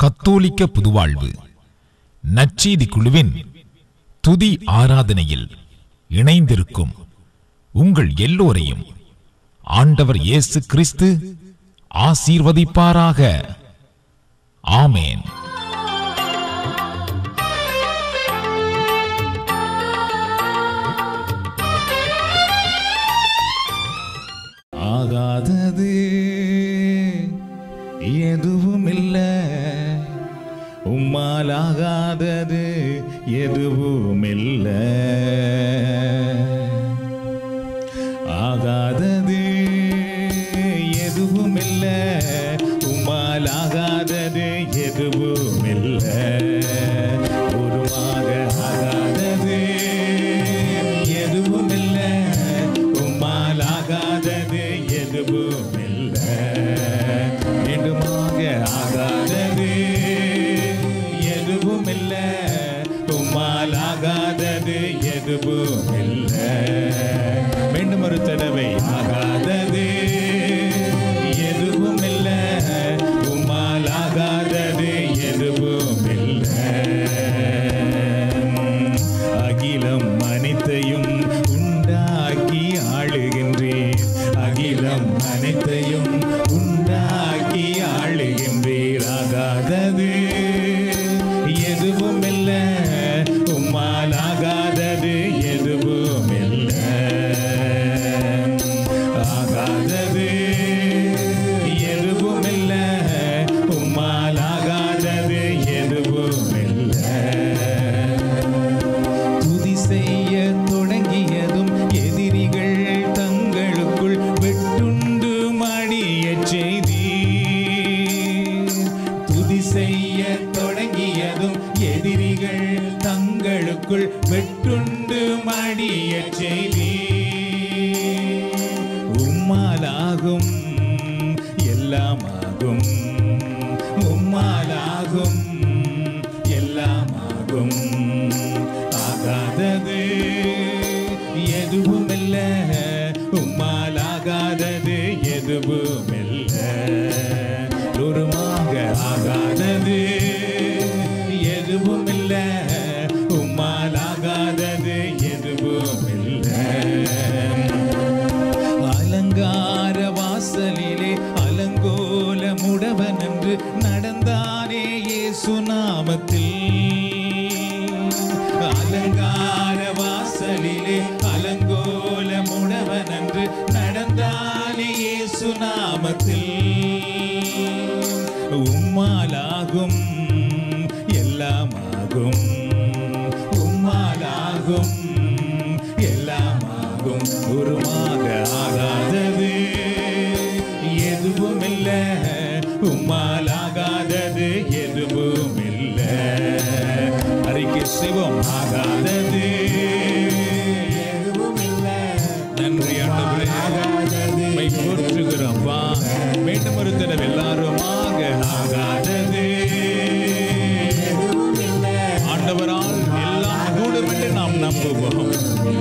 கத்தோலிக்க புதுவாழ்வு நற்செய்தி குழுவின் துதி ஆராதனையில் இணைந்திருக்கும் உங்கள் எல்லோரையும் ஆண்டவர் இயேசு கிறிஸ்து ஆசீர்வதிப்பாராக ஆமேன் ஆகாதது எதுவும் இல்ல உம்மால் ஆகாதது எதுவும் இல்ல ஆகாதது எதுவும் இல்ல உம்மால் ஆகாதது எதுவும் இல்ல உருவாக ஆகாதது எதுவும் இல்ல உம்மால் ஆகாதது எதுவும் இல்ல மீண்டுமாக ஆகாதது எதுவும் இல்ல உம்மால் ஆகாதது எதுவும் இல்ல மீண்டும் ஒரு தடவை ஆகாதது எதுவும் இல்ல உம்மால் ஆகாதது எதுவும் இல்ல அகிலம் அனைத்தையும் உண்டாக்கி ஆளுகின்றீர் அகிலம் அனைத்தையும் உண்டாக்கி ஆளுகின்றீர் ஆகாதது எதுவும் இல்ல உம்மால் ஆகாதது எதுவும் இல்ல ஆகாதது எதுவும் இல்ல உம்மால் ஆகாதது எதுவும் இல்லை துதி செய்ய தொடங்கியதும் எதிரிகள் தங்களுக்குள் வெட்டுண்டு மடியச் செய்தி துதி செய்ய தொடங்கியதும் எதிரிகள் தங்களுக்குள் வெட்டுண்டு மடியச் செய்தி உம்மாலாகும் எல்லாமாகும் உம்மாலாகும் எல்லாமாகும் ஆகாதது எதுவும் இல்ல உம்மால் ஆகாதது எதுவும் இல்ல தூரமாக ஆகாதது எதுவும் இல்ல உம்மால் ஆகாதது எதுவும் இல்லை அலங்கார வாசலிலே அலங்கோல முடவன் என்று நடந்தானே இயேசு நாமத்தில் அலங்கார வாசலிலே அலங்கோல முடவன் என்று நடந்தானே இயேசு நாமத்தில் உம்மாலாகும் எல்லாமாகும் உம்மாலாகும் எல்லாமாகும் உருவாக ஆகாதது எதுவும் இல்ல உம்மால் ஆகாதது எதுவும் இல்ல அறிக்கை சிவம் ஆகாதது எதுவும் இல்ல நன்றி ஆண்டவரே உம்மை போற்றுகிறோம் வா மீண்டும் ஒரு தடவை எல்லாருமாக ஆகாதது ஆண்டவரால் எல்லாம் கூடும் என்று நாம் நம்புவோம்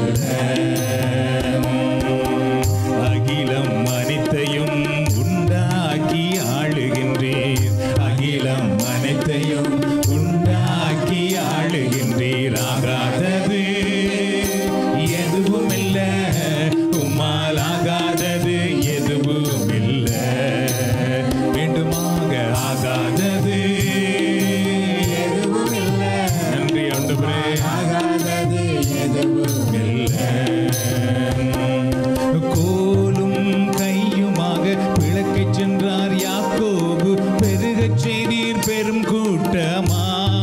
அகிலம் அனைத்தையும் உண்டாக்கி ஆளுகின்றீர் அகிலம் அனைத்தையும் உண்டாக்கி ஆளுகின்றீர் ஆகாதது எதுவும் இல்ல உம்மால் ஆகாதது எதுவும் இல்ல மீண்டுமாக ஆகாதது எதுவும் இல்ல நன்றி ஆண்டவரே ஆகாதது எதுவும் இல்ல கோலும் கையுமாக விளக்கச் சென்றார் யாக்கோபு பெருகச் செய்தீர் பெரும் கூட்டமாய்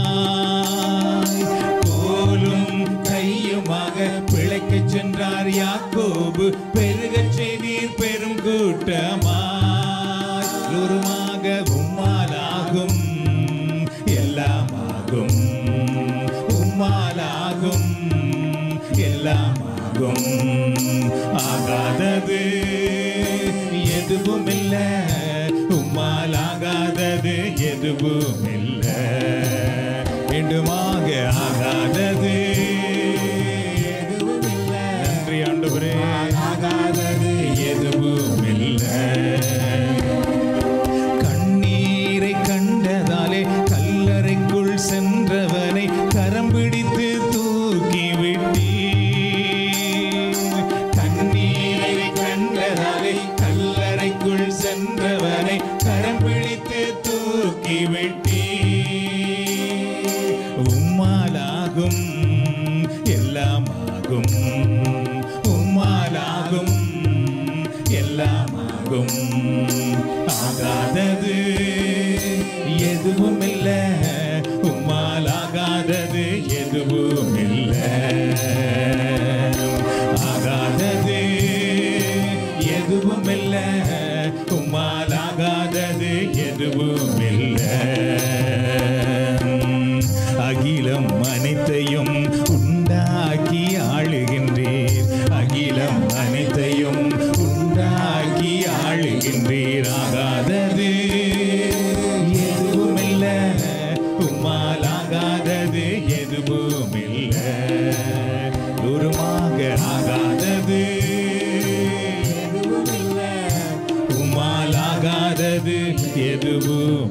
கோலும் கையுமாக பிழைக்கச் சென்றார் யாக்கோபு பெருகச் செய்தீர் பெரும் கூட்டமாய் உருமாக உம்மாலாகும் எல்லாமாகும் உம்மாலாகும் எல்லாமாகும் ஆகாதது எதுவும் இல்ல உம்மால் ஆகாதது எதுவும் இல்ல மீண்டுமாக ஆகாதது எதுவும் இல்ல நன்றி ஆண்டவரே ஆகாதது எதுவும் இல்ல கண்ணீரை கண்டதாலே ஆகும் ஆகாதது எதுவும் இல்ல உம்மால் ஆகாதது எதுவும் இல்ல ஆகாதது எதுவும் இல்ல உம்மால் ஆகாதது எதுவும் இல்ல அகிலம் அனைத்தையும் உண்டாக்கி ஆளுகின்றீர் அகிலம் அனைத்தையும் உண்டாக்கி ஆளுகின்றீர் ஆகாதது எதுவும் இல்ல உம்மால் ஆகாதது எதுவும் இல்ல தூரமாக ஆகாதது எதுவும் இல்ல உம்மால் ஆகாதது எதுவும்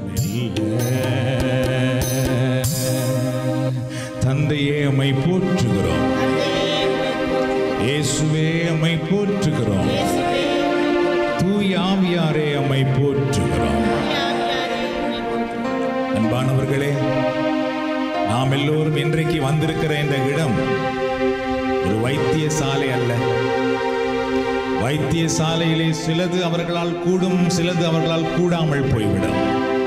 இல்லை தந்தையே அம்மை போற்றுகிறோம் இயேசுவே அம்மை போற்றுகிறோம் தூய் ஆவியாரே அம்மை போற்றுகிறோம் அன்பானவர்களே நாம் எல்லோரும் இன்றைக்கு வந்திருக்கிற இந்த இடம் ஒரு வைத்தியசாலை அல்ல வைத்தியசாலையிலே சிலது அவர்களால் கூடும் சிலது அவர்களால் கூடாமல் போய்விடும்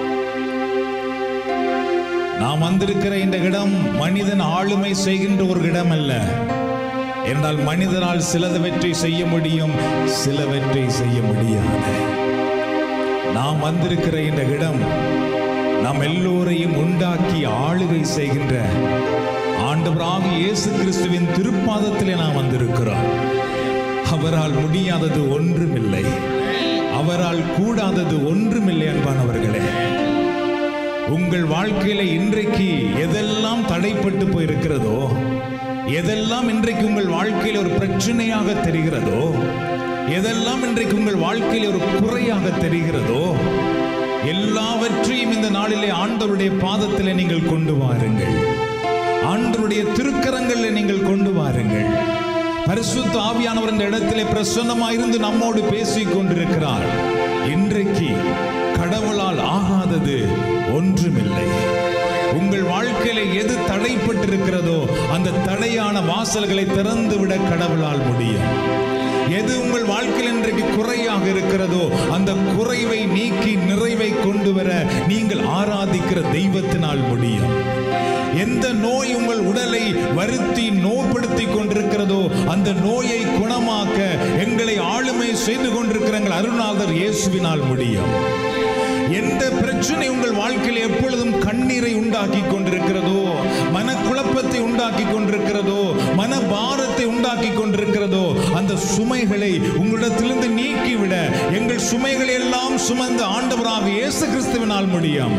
நாம் வந்திருக்கிற இந்த இடம் மனிதன் ஆளுமை செய்கின்ற ஒரு இடம் அல்ல என்றால் மனிதனால் சிலதவற்றை செய்ய முடியும் சிலவற்றை செய்ய முடியாது நாம் வந்திருக்கிற இந்த இடம் நாம் எல்லோரையும் உண்டாக்கி ஆளுகை செய்கின்ற ஆண்டவராக இயேசு கிறிஸ்துவின் திருப்பாதத்திலே நாம் வந்திருக்கிறோம் அவரால் முடியாதது ஒன்றுமில்லை அவரால் கூடாதது ஒன்றுமில்லை அன்பானவர்களே உங்கள் வாழ்க்கையில இன்றைக்கு எதெல்லாம் தடைப்பட்டு போயிருக்கிறதோ எதெல்லாம் இன்றைக்கு உங்கள் வாழ்க்கையில் ஒரு பிரச்சனையாக தெரிகிறதோ எதெல்லாம் இன்றைக்கு உங்கள் வாழ்க்கையில் ஒரு குறையாக தெரிகிறதோ எல்லாவற்றையும் இந்த நாளிலே ஆண்டவருடைய பாதத்திலே நீங்கள் கொண்டு வாருங்கள் ஆண்டவருடைய திருக்கரங்களில் நீங்கள் கொண்டு வாருங்கள் பரிசுத்த ஆவியானவர் இந்த இடத்திலே பிரசன்னமாயிருந்து நம்மோடு பேசிக் கொண்டிருக்கிறார் இன்றைக்கு கடவுளால் ஆகாதது ஒன்றுமில்லை உங்கள் வாழ்க்கையில எது தடைப்பட்டிருக்கிறதோ அந்த தடையான வாசல்களை திறந்து விட கடவுளால் முடியும் எது உங்கள் வாழ்க்கையில் இன்றைக்கு குறையாக இருக்கிறதோ அந்த குறைவை நீக்கி நிறைவை கொண்டு வர நீங்கள் ஆராதிக்கிற தெய்வத்தினால் முடியும் எந்த நோய் உங்கள் உடலை வருத்தி நோய்படுத்தி கொண்டிருக்கிறதோ அந்த நோயை குணமாக்க எங்களை ஆளுமை செய்து கொண்டிருக்கிற எங்கள் அருணாதர் இயேசுவினால் முடியும் எந்த பிரச்சனை உங்கள் வாழ்க்கையில் எப்பொழுதும் கண்ணீரை உண்டாக்கி கொண்டிருக்கிறதோ மனக்குழப்பத்தை உண்டாக்கி கொண்டிருக்கிறதோ மன பாரத்தை உண்டாக்கி கொண்டிருக்கிறதோ அந்த சுமைகளை உங்களிடத்திலிருந்து நீக்கிவிட எங்கள் சுமைகளை எல்லாம் சுமந்த ஆண்டவராக இயேசு கிறிஸ்துவினால் முடியும்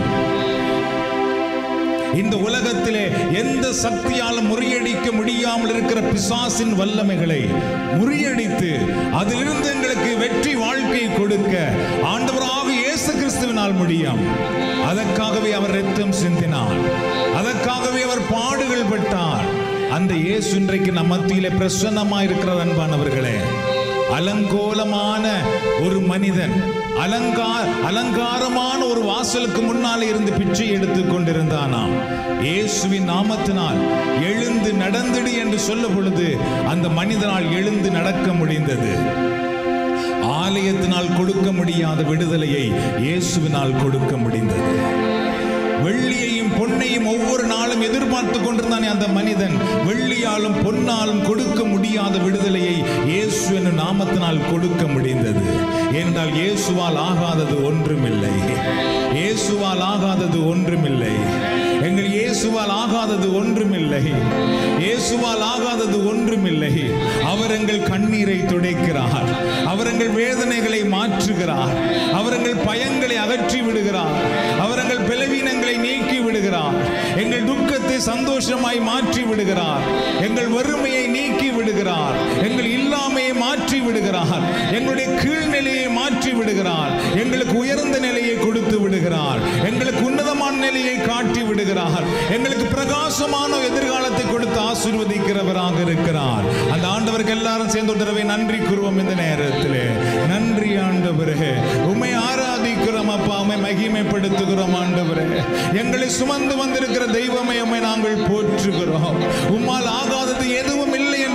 இந்த உலகத்திலே எந்த சக்தியாலும் முறியடிக்க முடியாமல் இருக்கிற பிசாசின் வல்லமைகளை முறியடித்து அதிலிருந்து எங்களுக்கு வெற்றி வாழ்க்கை கொடுக்க ஆண்டவராக இயேசு கிறிஸ்துவினால் முடியும் அதற்காகவே அவர் ரத்தம் சிந்தினார் அதற்காகவே அவர் பாடுகள் பட்டார் அந்த இயேசு இன்றைக்கு நம் மத்தியிலே பிரசன்னமாய் இருக்கிற அன்பானவர்களே அலங்கோலமான ஒரு மனிதன் அலங்கார் அலங்காரமான ஒரு வாசலுக்கு முன்னாலே இருந்து பிச்சை எடுத்துக் கொண்டிருந்தானாம் இயேசுவின் நாமத்தினால் எழுந்து நடந்திடு என்று சொல்ல பொழுது அந்த மனிதனால் எழுந்து நடக்க முடிந்தது ஆலயத்தினால் கொடுக்க முடியாத விடுதலையை இயேசுவினால் கொடுக்க முடிந்தது வெள்ளியையும் பொன்னையும் ஒவ்வொரு நாளும் எதிர்பார்த்து கொண்டிருந்தானே அந்த மனிதன் வெள்ளியாலும் பொன்னாலும் கொடுக்க முடியாத விடுதலையை இயேசு என்னும் நாமத்தினால் கொடுக்க முடிந்தது என்றால் இயேசுவால் ஆகாதது ஒன்றுமில்லை இயேசுவால் ஆகாதது ஒன்றுமில்லை எங்கள் இயேசுவால் ஆகாதது ஒன்றுமில்லை இயேசுவால் ஆகாதது ஒன்றுமில்லை அவர் எங்கள் கண்ணீரை துடைக்கிறார் அவர் எங்கள் வேதனைகளை மாற்றுகிறார் அவர் எங்கள் பயங்களை அகற்றி விடுகிறார் அவர் எங்கள் பலவீனங்களை நீக்கி விடுகிறார் எங்கள் துக்கத்தை சந்தோஷமாய் மாற்றி விடுகிறார் எங்கள் வறுமையை நீக்கி விடுகிறார் எங்கள் இல்லாமையை மாற்றி விடுகிறார் எங்களுடைய கீழ்நிலையை மாற்றி விடுகிறார் எங்களுக்கு உயர்ந்த நிலையை கொடுத்து விடுகிறார் எங்களுக்கு உன்னதமான நிலையை காட்டி விடுகிறார் எங்களுக்கு பிரகாசமான எதிர்காலத்தை கொடுத்து ஆசீர்வதிக்கிறவராக இருக்கிறார் அந்த ஆண்டவருக்கு எல்லாரும் சேர்ந்து ஒரு தடவை நன்றி கூறுவோம் இந்த நேரத்திலே நன்றி ஆண்டவரே உம்மை ஆராதிக்கிறோம் அப்பா உம்மை மகிமைப்படுத்துகிறோம் ஆண்டவரே எங்களை சுமந்து வந்திருக்கிற தெய்வமே உம்மை நாங்கள் போற்றுகிறோம் உம்மால் ஆகாதது எதுவும் இல்லை என்று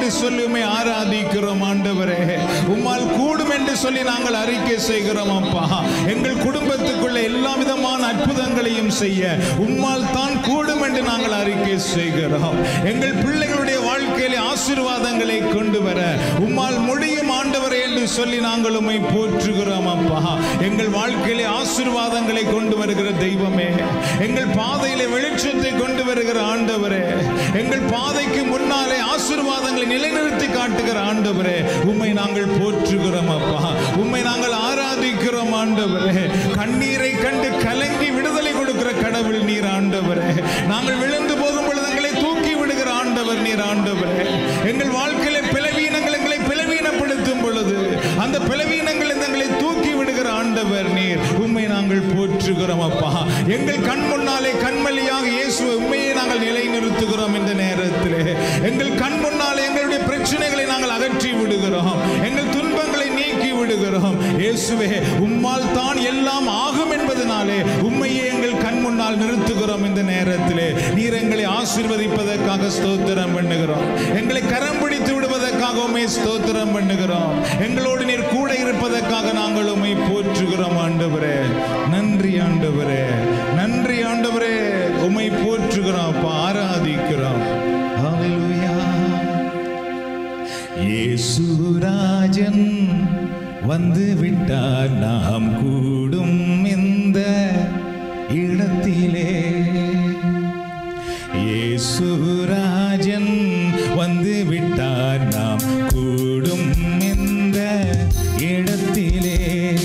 என்று சொல்லி உம்மை ஆராதிக்கிறோம் ஆண்டவரே உம்மால் கூடும் என்று சொல்லி நாங்கள் அறிக்கை செய்கிறோம் அப்பா எங்கள் குடும்பத்துக்குள்ள எல்லா விதமான அற்புதங்களையும் செய்ய உம்மால் தான் கூடும் என்று நாங்கள் அறிக்கை செய்கிறோம் எங்கள் பிள்ளைகளுடைய வாழ்க்கையிலே ஆசீர்வாதங்களை கொண்டு வர உம்மால் முடியும் ஆண்டவரே என்று சொல்லி நாங்கள் உம்மை போற்றுகிறோம் அப்பா எங்கள் வாழ்க்கையிலே ஆசீர்வாதங்களை கொண்டு வருகிற தெய்வமே எங்கள் பாதையிலே வெளிச்சத்தை கொண்டு வருகிற ஆண்டவரே எங்கள் பாதைக்கு முன்னாலே ஆசீர்வாதங்களை நிலைநிறுத்தி காட்டுகிற ஆண்டவரே உம்மை நாங்கள் போற்றுகிறோம் அப்பா உம்மை நாங்கள் ஆராதிக்கிறோம் ஆண்டவரே கண்ணீரை கண்டு கலங்கி விடுதலை கொடுக்கிற கடவுள் நீர் ஆண்டவரே நாங்கள் விழுந்து போகும் பொழுது எங்களை தூக்கி விடுகிற ஆண்டவர் நீர் ஆண்டவரே எங்கள் வாழ்க்கையில பிளவீனங்கள் எங்களை பிளவீனப்படுத்தும் பொழுது அந்த பிளவீனங்கள் எங்களை தூக்கி விடுகிற ஆண்டவர் நீர் உண்மை நாங்கள் போற்றுகிறோம் அப்பா எங்கள் கண் முன்னாலே கண்மலியாக இயேசு உண்மையை நாங்கள் நிலைநிறுத்துகிறோம் இந்த நேரத்திலே எங்கள் கண் முன்னாலே எங்களுடைய பிரச்சனைகளை நாங்கள் அகற்றி விடுகிறோம் எங்கள் துன்பங்களை நீக்கி விடுகிறோம் இயேசுவே உம்மால் தான் எல்லாம் ஆகும் என்பதனாலே உண்மையை எங்கள் கண் முன்னால் நிறுத்துகிறோம் இந்த நேரத்திலே நீர் எங்களை ஆசீர்வதிப்பதற்காக ஸ்தோத்திரம் பண்ணுகிறோம் எங்களை கரம் பிடித்து விடுவதற்காக உண்மை ஸ்தோத்திரம் பண்ணுகிறோம் எங்களோடு நீர் கூட இருப்பதற்காக நாங்கள் உண்மை போற்றுகிறோம் ஆண்டவரே நன்றி ஆண்டவரே நன்றி ஆண்டவரே உம்மை போற்றுகிறோம் அப்பா, ஆராதிக்கிறோம் ஹalleluya இயேசுராஜன் வந்து விட்டார் நாம் கூடும் இந்த இடத்திலே இயேசுராஜன் வந்து விட்டார் நாம் கூடும் இந்த இடத்திலே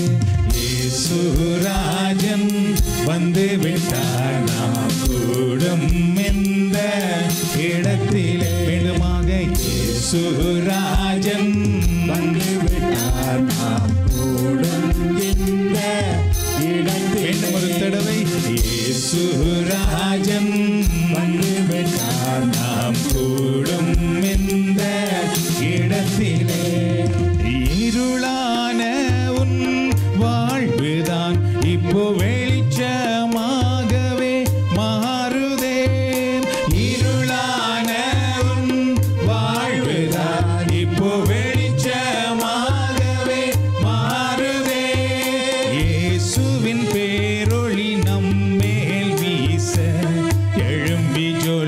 இயேசுராஜன் வந்து விட்டார் நாம் கூடும் இந்த இடத்திலே மீண்டுமாக இயேசுராஜன் வந்து விட்டார் நாம் கூடும் இந்த இடத்தில் மீண்டும் ஒரு தடவை இயேசுராஜன் வந்து விட்டார் நாம் கூடும் இந்த இடத்திலே இருளான உன் வாழ்வுதான் இப்போ வெளிச்சமாகவே மாறுதே இருளான உன் வாழ்வுதான் இப்போ வெளிச்சமாகவே மாறுதே இயேசுவின் பேரொளி நம்மேல் வீச எழும்பி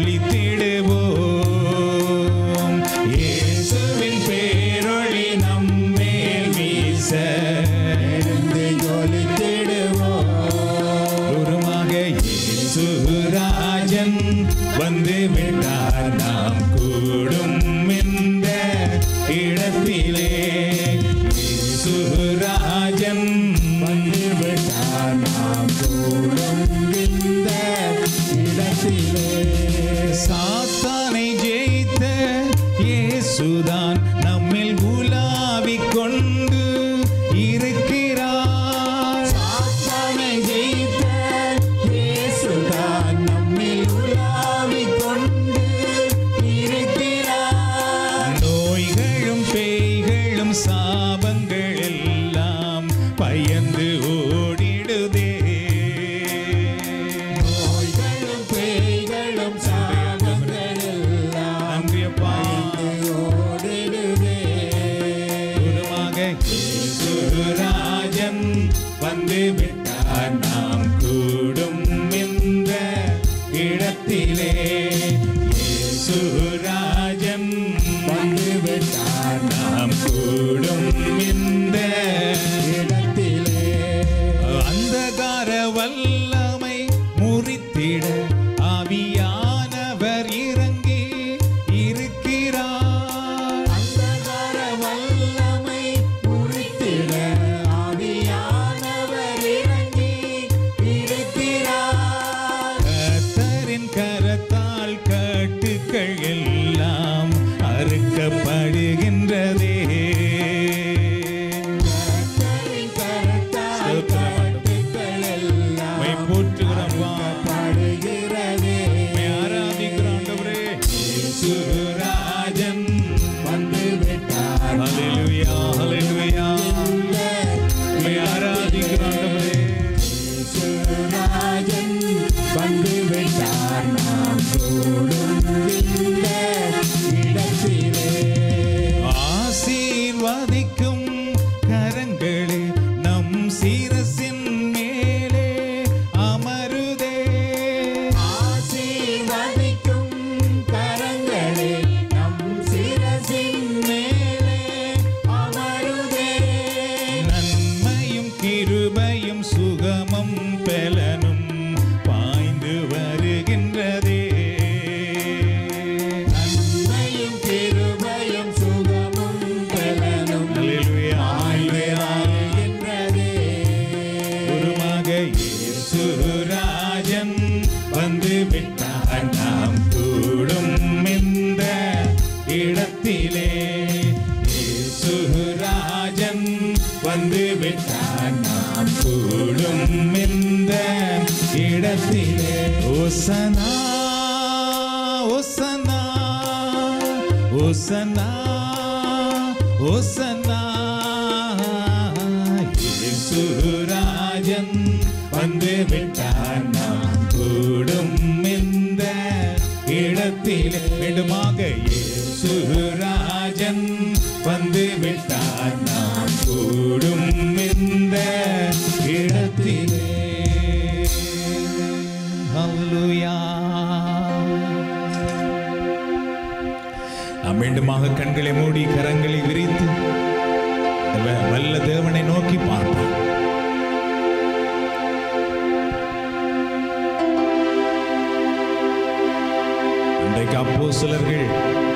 ஜொலித்திடுவோம் இயேசுவின் பேரொளி நம்மேல் வீச எழுந்து ஜொலித்திடுவோம் உருமாக இயேசுராஜன் வந்து விட்டார் நாம் கூடும் இந்த இடத்திலே இயேசுராஜன் வந்து விட்டார் நாம் கூடும் இந்த இடத்திலே சாத்தானை ஜெயித்த இயேசுதான் நம்மில் உலாவிக் கொண்டு இருக்கிறார் சாத்தானை ஜெயித்த இயேசுதான் நம்மில் உலாவிக் கொண்டு இருக்கிறார் நோய்களும் பேய்களும் சாபங்கள் எல்லாம் பயந்து ஓடிடுதே நோய்களும் பேய்களும் சாபங்கள் எல்லாம் நன்றியப்பா ஓடிடுதே குருமாக இயேசுராஜன் வந்து விட்டார் நாம் கூடும் இந்த இடத்திலே இயேசுராஜன் வந்து விட்டார் நாம் கூடும் இந்த இடத்திலே அந்தகார வல்லமை முறித்திட ஆவியானவர் இறங்கி இருக்கிறார் அந்தகார வல்லமை முறித்திட ஆவியானவர் இறங்கி இருக்கிறார் கர்த்தரின் கரத்தால் கட்டுக்கள் எல்லாம் அறுக்கப்படுகின்றதே கர்த்தரின் கரத்தால் கட்டுக்கள் எல்லாம் சிரசின் மேலே அமருதே ஆசீர்வதிக்கும் கரங்களே நம் சிரசின் மேலே அமருதே நன்மையும் கிருபையும் சுகமும் பெலனும் பாய்ந்து வருகின்றதே நன்மையும் கிருபையும் சுகமும் பலனும் அல்லேலூயா, அல்லேலூயா. ஆழ்வாருகின்றதே குருமாக இயேசுராஜன் வந்து விட்டார் நாம் கூடும் இந்த இடத்திலே இயேசுராஜன் வந்து விட்டார் நாம் கூடும் இந்த இடத்திலே ஓசனா ஓசனா ஓசனா ஓசனா இயேசுராஜன் வந்து விட்டார் நாம் கூடும் இந்த இடத்தில் வேண்டுமாக இயேசுராஜன் வந்து விட்டார் நாம் கூடும் இந்த இடத்திலே ஹalleluya நாம் மீண்டுமாக கண்களை மூடி கரங்களை விரித்து இந்த வ- வல்ல தேவனை நோக்கி பார்ப்போம் இன்றைக்கு அப்போ சிலர்கள்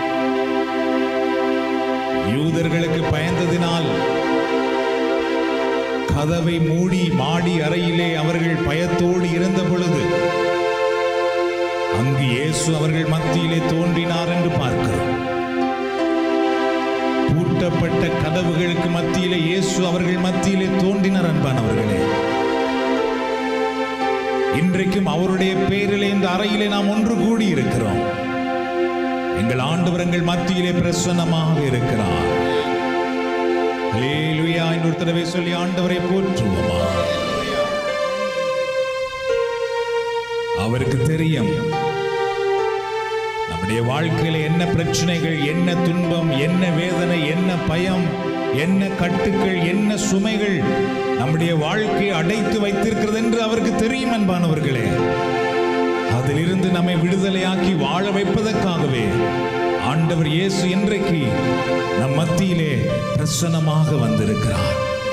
யூதர்களுக்கு பயந்ததினால் கதவை மூடி மாடி அறையிலே அவர்கள் பயத்தோடு இருந்த பொழுது அங்கு இயேசு அவர்கள் மத்தியிலே தோன்றினார் என்று பார்க்கிறோம் பூட்டப்பட்ட கதவுகளுக்கு மத்தியிலே இயேசு அவர்கள் மத்தியிலே தோன்றினார் அன்பானவர்களே இன்றைக்கும் அவருடைய பெயரிலே இந்த அறையிலே நாம் ஒன்று கூடி இருக்கிறோம் எங்கள் ஆண்டவர் எங்கள் மத்தியிலே பிரசன்னமாக இருக்கிறார் ஹalleluya இன்னொரு தடவை சொல்லி ஆண்டவரை போற்றுவோமா அவருக்கு தெரியும் நம்முடைய வாழ்க்கையில என்ன பிரச்சனைகள் என்ன துன்பம் என்ன வேதனை என்ன பயம் என்ன கட்டுக்கள் என்ன சுமைகள் நம்முடைய வாழ்க்கையை அடைத்து வைத்திருக்கிறது என்று அவருக்கு தெரியும் அன்பானவர்களே அதிலிருந்து நம்மை விடுதலையாக்கி வாழ வைப்பதற்காகவே ஆண்டவர் இயேசு இன்றைக்கு நம் மத்தியிலே பிரசன்னமாக வந்திருக்கிறார்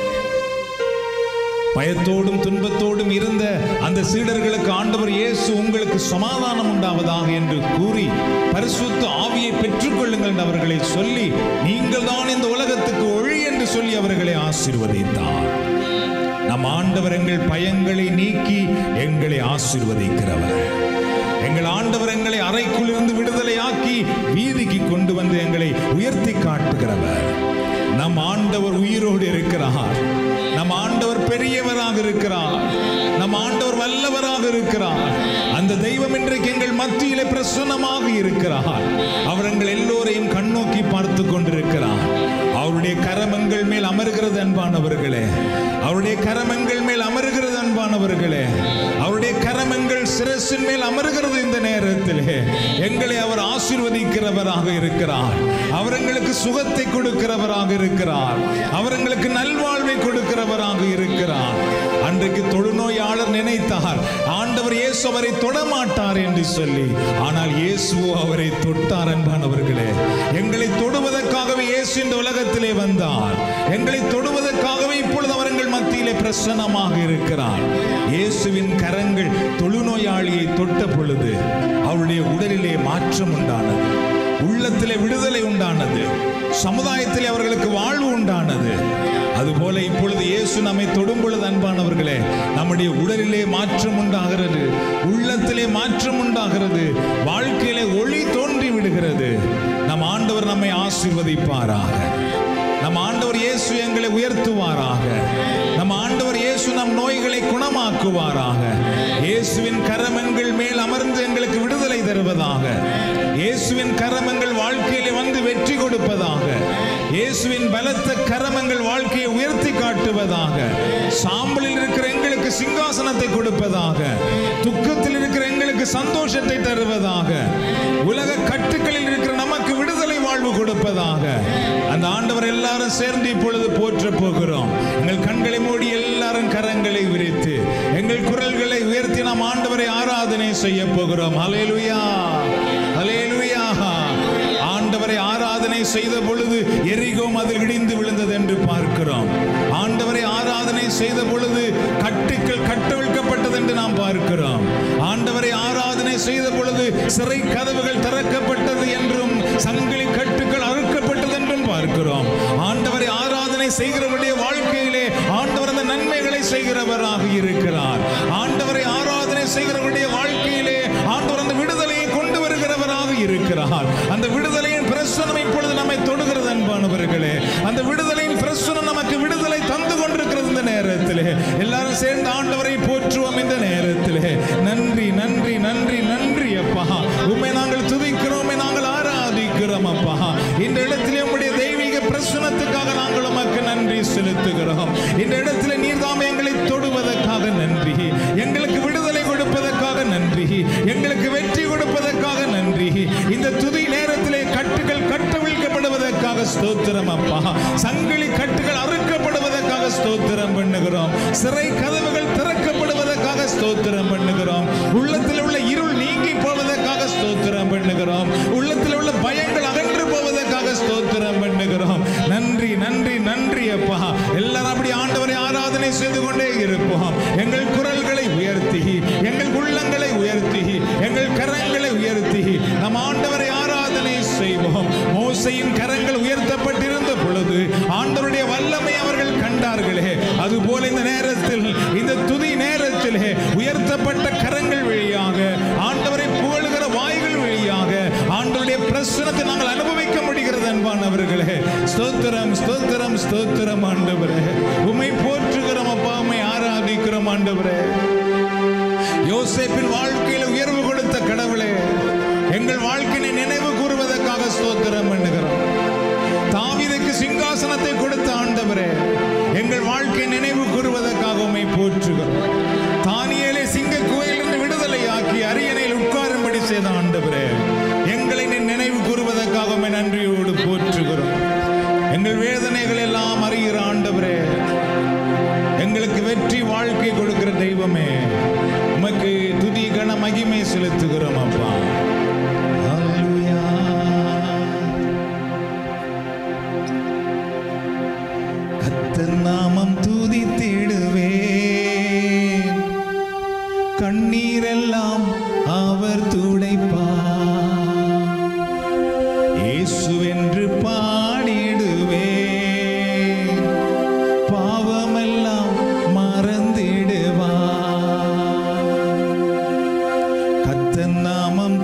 பயத்தோடும் துன்பத்தோடும் இருந்த அந்த சீடர்களுக்கு ஆண்டவர் இயேசு உங்களுக்கு சமாதானம் உண்டாவதாக என்று கூறி பரிசுத்த ஆவியை பெற்றுக்கொள்ளுங்கள் என்று அவர்களை சொல்லி நீங்கள் தான் இந்த உலகத்துக்கு ஒளி என்று சொல்லி அவர்களை ஆசீர்வதித்தார் நம் ஆண்டவர் எங்கள் பயங்களை நீக்கி எங்களை ஆசீர்வதிக்கிறவர் எங்கள் ஆண்டவர் எங்களை அறைக்குள் இருந்து விடுதலையாக்கி வீதிக்கு கொண்டு வந்து எங்களை உயர்த்தி காட்டுகிறவர் நம் ஆண்டவர் உயிரோடு இருக்கிறார் நம் ஆண்டவர் பெரியவராக இருக்கிறார் நம் ஆண்டவர் வல்லவராக இருக்கிறார் அந்த தெய்வம் இன்றைக்கு எங்கள் மத்தியிலே பிரசன்னமாக இருக்கிறார் அவர் எங்கள் எல்லோரையும் கண்ணோக்கி பார்த்து கொண்டிருக்கிறார் அவருடைய கரமங்கள் மேல் அமர்கிறது அன்பானவர்களே அவருடைய கரமங்கள் மேல் அமர்கிறது அன்பானவர்களே அவருடைய கரமங்கள் சிரசின் மேல் அமர்கிறது இந்த நேரத்திலே எங்களை அவர் ஆசீர்வதிக்கிறவராக இருக்கிறார் அவர் எங்களுக்கு சுகத்தை கொடுக்கிறவராக இருக்கிறார் அவர் எங்களுக்கு நல்வாழ்வை கொடுக்கிறவராக இருக்கிறார் அன்றைக்கு தொழுநோயாளர் நினைத்தார் ஆண்டவர் இயேசு அவரை தொடமாட்டார் என்று சொல்லி ஆனால் இயேசுவோ அவரை தொட்டார் அன்பானவர்களே எங்களை தொடுவதற்காகவே இயேசு இந்த உலகத்திலே வந்தார் எங்களை தொடுவதற்காகவே இப்பொழுது அவர் எங்கள் மத்தியிலே பிரசன்னமாக இருக்கிறார் இயேசுவின் கரங்கள் தொழுநோயாளியை தொட்ட பொழுது அவருடைய உடலிலே மாற்றம் உண்டானது உள்ளத்திலே விடுதலை உண்டானது சமுதாயத்திலே அவர்களுக்கு வாழ்வு உண்டானது அதுபோல இப்பொழுது இயேசு நம்மை தொடும் பொழுது அன்பானவர்களே நம்முடைய உடலிலே மாற்றம் உண்டாகிறது உள்ளத்திலே மாற்றம் உண்டாகிறது வாழ்க்கையிலே ஒளி தோன்றி விடுகிறது நம் ஆண்டவர் நம்மை ஆசீர்வதிப்பாராக நம் ஆண்டவர் இயேசு எங்களை உயர்த்துவாராக நம் ஆண்டவர் இயேசு நம் நோய்களை குணமாக்குவாராக இயேசுவின் கரமங்கள் மேல் அமர்ந்து எங்களுக்கு விடுதலை தருவதாக இயேசுவின் கரமங்கள் வாழ்க்கையிலே வந்து வெற்றி கொடுப்பதாக இயேசுவின் பலத்த கரமங்கள் வாழ்க்கையை உயர்த்தி காட்டுவதாக சாம்பலில் இருக்கிற எங்களுக்கு சிங்காசனத்தை கொடுப்பதாக துக்கத்தில் இருக்கிற எங்களுக்கு சந்தோஷத்தை தருவதாக உலக கட்டுக்களில் இருக்கிற நமக்கு விடுதலை வாழ்வு கொடுப்பதாக அந்த ஆண்டவர் எல்லாரும் சேர்ந்து இப்பொழுது போற்ற போகிறோம் எங்கள் கண்களை மூடி எல்லாரும் கரங்களை விரித்து எங்கள் குரல்களை உயர்த்தி நாம் ஆண்டவரை ஆராதனை செய்ய போகிறோம் ஹalleluya ஹalleluya ஆண்டவரை ஆராதனை செய்த பொழுது எரிகோ அதில் இடிந்து விழுந்தது என்று பார்க்கிறோம் ஆண்டவரை ஆராதனை செய்த பொழுது கட்டுக்கள் கட்டவிழ்க்கப்பட்டது என்று நாம் பார்க்கிறோம் ஆண்டவரை ஆராதனை செய்த பொழுது சிறை கதவுகள் திறக்கப்பட்டது என்றும் சங்கிலி கட்டுக்கள் அறுக்கப்பட்டது என்றும் பார்க்கிறோம் ஆண்டவரை ஆராதனை செய்கிறவருடைய வாழ்க்கையிலே ஆண்டவர் அந்த நன்மைகளை செய்கிறவராக இருக்கிறார் ஆண்டவரை ஆராதனை செய்கிறவருடைய வாழ்க்கையிலே ஆண்டவர் அந்த விடுதலையை கொண்டு வருகிறவராக இருக்கிறார் அந்த விடுதலையின் பிரசனம் இப்பொழுது நம்மை தொடுகிறது அன்பானவர்களே அந்த விடுதலையின் பிரசனம் நமக்கு விடுதலை தந்து கொண்டிருக்கிறது இந்த நேரத்திலே எல்லாரும் சேர்ந்து ஆண்டவரை போற்றுவோம் இந்த நேரத்திலே நன்றி நன்றி நன்றி நன்றி அப்பா உண்மை நாங்கள் துதிக்கிறோம் உம்மை நாங்கள் ஆராதிக்கிறோம் அப்பா இந்த இடத்திலே உம்முடைய தெய்வீக பிரசனத்துக்காக நாங்கள் உமக்கு நன்றி செலுத்துகிறோம் இந்த இடத்திலே நீர்தாம் எங்களை தொடுவதற்காக நன்றி எங்களுக்கு விடுதலை கொடுப்பதற்காக நன்றி எங்களுக்கு வெற்றி கொடுப்பதற்காக நன்றி இந்த துதி நேரத்திலே கட்டுகள் கட்டவிழ்க்கப்படுவதற்காக ஸ்தோத்திரம் அப்பா சங்கிலி கட்டுகள் அறுக்கப்படுவதற்காக ஸ்தோத்திரம் பண்ணுகிறோம் சிறை கதவுகள் திறக்கப்படுவதற்காக ஸ்தோத்திரம் பண்ணுகிறோம் உள்ளத்தில் உள்ள இருள் நீங்கி போவதற்காக ஸ்தோத்திரம் பண்ணுகிறோம் உள்ளத்தில் உள்ள பயங்கள் அகன்று போவதற்காக ஸ்தோத்திரம் பண்ணுகிறோம் நன்றி நன்றி நன்றி அப்பா எல்லாரும் அப்படி ஆண்டவரை ஆராதனை செய்து கொண்டே இருப்போம் எங்கள் குரல்களை உயர்த்தி எங்கள் உள்ளங்களை உயர்த்தி எங்கள் கரங்களை உயர்த்தி நம் ஆண்டவரை ஆராதனை செய்வோம் மோசையின் கரங்கள் உயர்த்தப்பட்டிருந்த பொழுது ஆண்டவருடைய வல்லமை அவர்கள் கண்டார்களே அதுபோல இந்த நேரத்தில் இந்த துதி நேரத்திலே உயர்த்தப்பட்ட கரங்கள் வழியாக ஆண்டவரை புகழுகிற வாய்கள் வழியாக ஆண்டவருடைய பிரசனத்தை நாங்கள் அனுபவிக்க முடிகிறது அன்பானவர்களே ஸ்தோத்திரம் ஸ்தோத்திரம் ஸ்தோத்திரம் ஆண்டவரே உம்மை போற்றுகிறோம் அப்பா உம்மை ஆராதிக்கிறோம் ஆண்டவரே யோசேப்பின் வாழ்க்கையில் உயர்வு கொடுத்த கடவுளே எங்கள் வாழ்க்கையை நினைவு கூறுவதற்காக ஸ்தோத்திரம் பண்ணுகிறோம் தாவீதுக்கு சிங்காசனத்தை கொடுத்த ஆண்டவரே எங்கள் வாழ்க்கை நினைவு கூறுவதற்காக உம்மை போற்றுகிறோம் தானியேலை சிங்க குகையிலிருந்து விடுதலையாக்கி அரியணையில் உட்காரும்படி செய்த ஆண்டவரே எங்களை நீ நினைவு கூறுவதற்காக உம்மை நன்றியோடு போற்றுகிறோம் எங்கள் வேதனைகள் எல்லாம் அறிகிற ஆண்டவரே எங்களுக்கு வெற்றி வாழ்க்கை கொடுக்கிற தெய்வமே உமக்கு துதி கன மகிமை செலுத்துகிறோம் அப்பா ஹalleluya. கர்த்தர் நாமம் துதித்திடுவே கண்ணீரெல்லாம் அவர் துடைப்பார் இயேசுவென்று பாடிடுவே பாவமெல்லாம் மறந்திடுவா கத்தன் நாமம்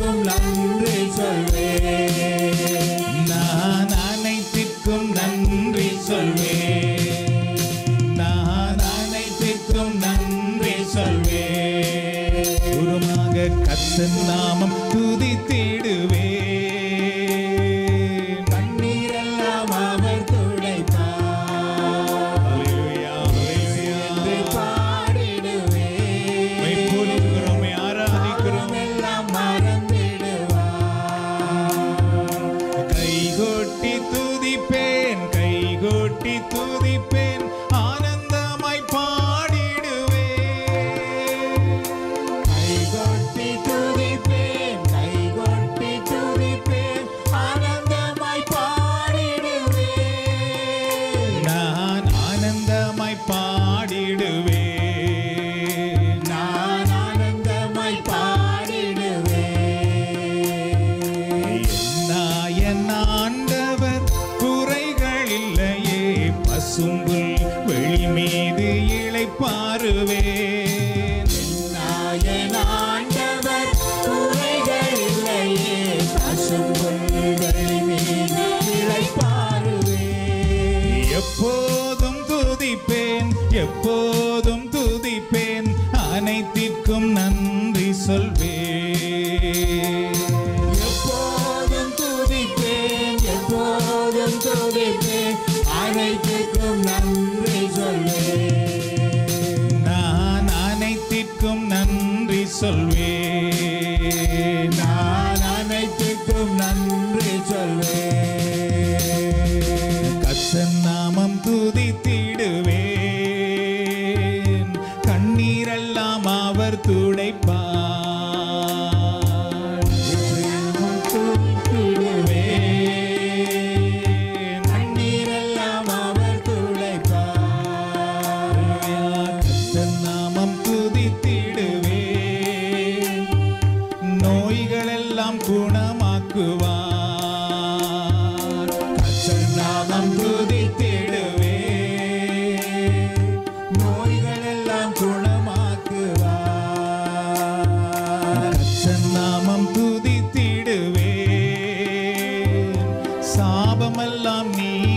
அனைத்துக்கும் நன்றி சொல்வேன் நான் அனைத்திற்கும் நன்றி சொல்வேன் நான் அனைத்திற்கும் நன்றி சொல்வேன் குருமாக கத்தன் நாமம் துதித்திடுவேன் கண்ணீரெல்லாம் அவர் துடைப்பார் ஹalleluya என்று ஹalleluya பாடிடுவேன் மை போற்றுகிறோம் ஆராதிக்கிறோம் எல்லாம் மறந்திடுவார் கைகொட்டி துதிப்பேன் கைகொட்டி துதிப்பேன் ஆனந்தமாய் பாடிடுவேன் கைகொட்டி துதிப்பேன் கைகொட்டி துதிப்பேன் ஆனந்தமாய் பாடிடுவேன் நான் ஆனந்தமாய் பாடிடுவேன் நான் ஆனந்தமாய் பாடிடுவேன் நாயன் ஆண்டவர் குறைகள் இல்லையே பசும்புல் வெளி மீது இளைப்பாறுவேன் நாயன் ஆண்டவர் குறைகள் இல்லையே பசும்புல்கள் மீது இளைப்பாறுவேன் எப்போதும் துதிப்பேன் எப்போதும் துதிப்பேன் அனைத்திற்கும் நன்றி சொல்வேன் எப்போதும் துதிப்பேன் எப்போதும் துதிப்பேன் அனைத்துக்கும் நன்றி சொல்வேன் நான் அனைத்திற்கும் நன்றி சொல்வேன் நான் அனைத்துக்கும் நன்றி சொல்வேன் கத்தன் நாமம் துதித்திடுவேன் கண்ணீரெல்லாம் அவர் துடைப்பார் துதித்திடுவேன் கண்ணீரெல்லாம் அவர் துடைப்பார் கத்தன் நாமம் துதித்திடுவேன் நோய்களெல்லாம் குணமாக்குவார் கத்தன் நாமம் துதித்திடுவேன் நோய்களெல்லாம் குணமாக்குவார் கத்தன் நாமம் துதித்திடுவேன் சாபமெல்லாம்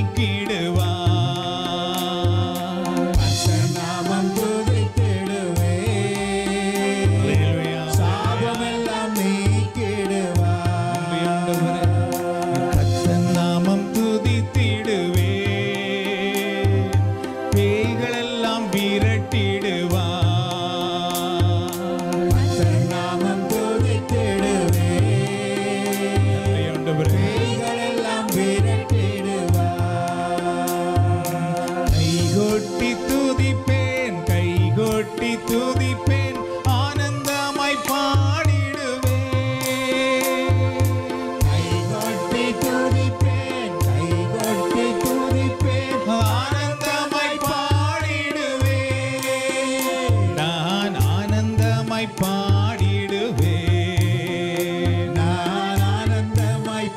நீக்கிடுவார் கர்த்தர் நாமம் துதித்திடுவேன் அல்லேலூயா. சாபமெல்லாம் நீக்கிடுவார் கத்தன் நாமம் துதித்திடுவேன் பேய்களெல்லாம் விரட்டிடுவார் கர்த்தர் நாமம் துதித்திடுவேன் ஆண்டவரே. பேய்களெல்லாம் விரட்டிடுவார் கைகொட்டி துதிப்பேன் கைகொட்டி துதிப்பேன் ஆனந்தமாய் பாடிடுவேன் கைகொட்டி துதிப்பேன் கைகொட்டி துதிப்பேன் ஆனந்தமாய் பாடிடுவேன் நான் ஆனந்தமாய் பாடிடுவேன் நான் ஆனந்தமாய்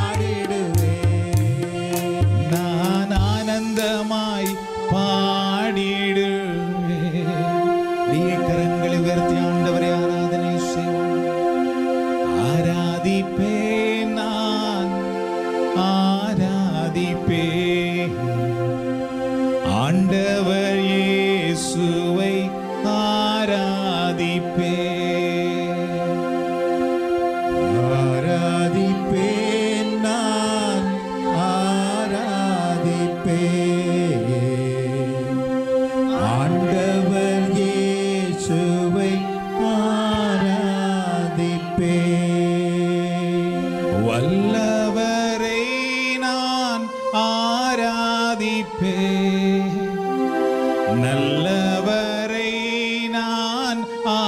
பாடிடுவேன் நான் ஆனந்தமாய் பாடிடுவேன் நீங்க கரங்களை உயர்த்தி ஆண்டவரை ஆராதனை செய்வோம் ஆராதிப்பேன் நான் ஆராதிப்பேன் ஆண்டவர் இயேசுவை ஆராதிப்பேன் ஆராதிப்பேன் நான் ஆராதிப்பேன் ஆண்டவர் இயேசுவை ஆராதிப்பேன் வல்லவரை நான் ஆராதிப்பேன் நல்லவரை நான்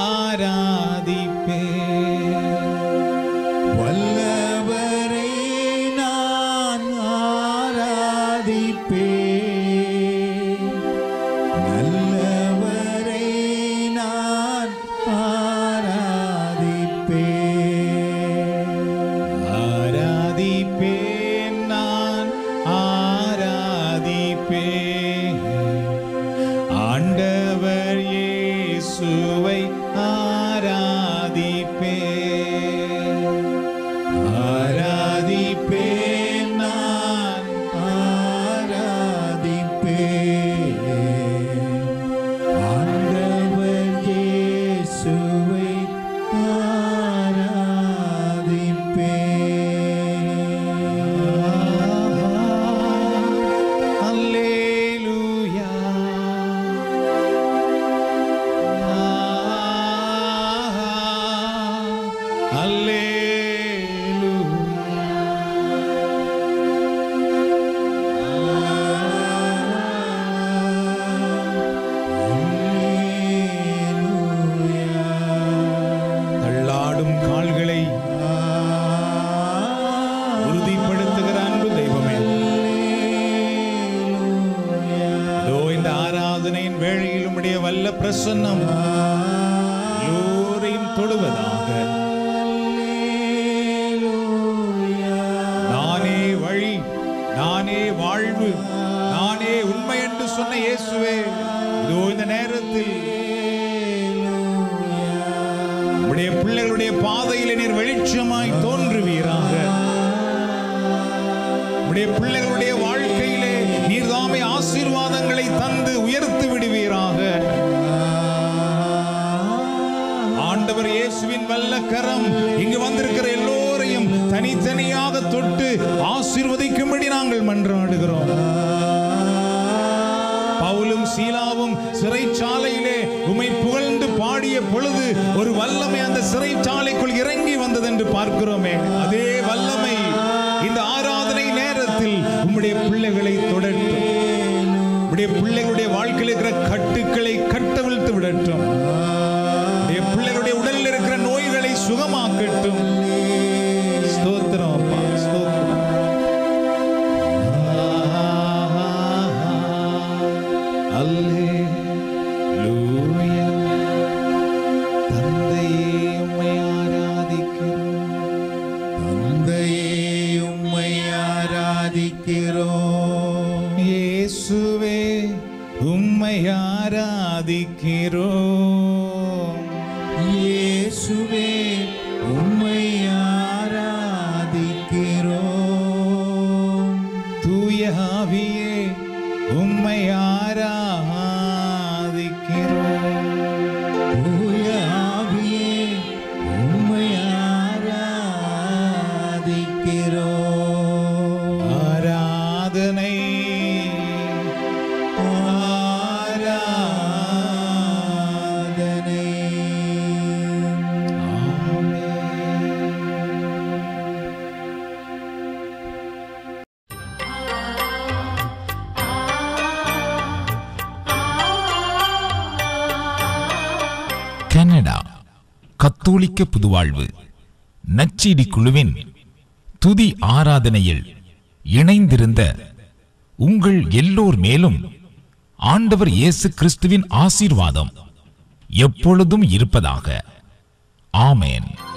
ஆராதிப்பேன் வல்லவரை நான் ஆராதிப்பேன் நல்லவரை நான் ஆராதிப்பேன் ஆராதிப்பேன் நான் ஆராதிப்பேன் ஆண்டவர் இயேசுவை ஆராதிப்பேன் பிரசன்னம் எல்லோரையும் தொடுவதாக நானே வழி நானே வாழ்வு நானே உண்மை என்று சொன்ன இயேசுவே இதோ இந்த நேரத்தில் உடைய பிள்ளைகளுடைய பாதையிலே நீர் வெளிச்சமாய் தோன்றுவீராக உடைய பிள்ளைகளுடைய வாழ்க்கையிலே நீர் தாமே ஆசீர்வாதங்களை தந்து உயர்த்து விடுவீராக ஆண்டவர் இயேசுவின் வல்ல கரம் இங்கு வந்திருக்கிற எல்லோரையும் தனித்தனியாக தொட்டு ஆசீர்வதிக்கும்படி நாங்கள் மன்றாடுகிறோம் பவுலும் சீலாவும் சிறைச்சாலையிலே உமை புகழ்ந்து பாடிய பொழுது ஒரு வல்லமை அந்த சிறைச்சாலைக்குள் இறங்கி வந்தது என்று பார்க்கிறோமே அதே வல்லமை இந்த ஆராதனை நேரத்தில் உம்முடைய பிள்ளைகளை தொடட்டும் உம்முடைய பிள்ளைகளுடைய வாழ்க்கையில் இருக்கிற கட்டுக்களை கட்டவிழ்த்து விடட்டும் உம்முடைய பிள்ளைகளுடைய உடலில் இருக்கிற நோய்களை சுகமாக்கட்டும் ஸ்தோத்திரம் அப்பா ஸ்தோத்திரம் அல்லேலூயா தந்தையே உம்மை ஆராதிக்கிறோம் தந்தையே உம்மை ஆராதிக்கிறோம் இயேசுவே உம்மை ஆராதிக்கிறோம் இயேசுவே உம்மை ஆராதிக்கிறோம் தூய ஆவியே உம்மை ஆராதிக்கிறோம் தூய ஆவியே உம்மை ஆராதிக்கிறோம் ஆராதனை ஆராதனை கனடா கத்தோலிக்க புதுவாழ்வு நச்சீடி குழுவின் துதி ஆராதனையில் இணைந்திருந்த உங்கள் எல்லோர் மேலும் ஆண்டவர் இயேசு கிறிஸ்துவின் ஆசீர்வாதம் எப்பொழுதும் இருப்பதாக ஆமென்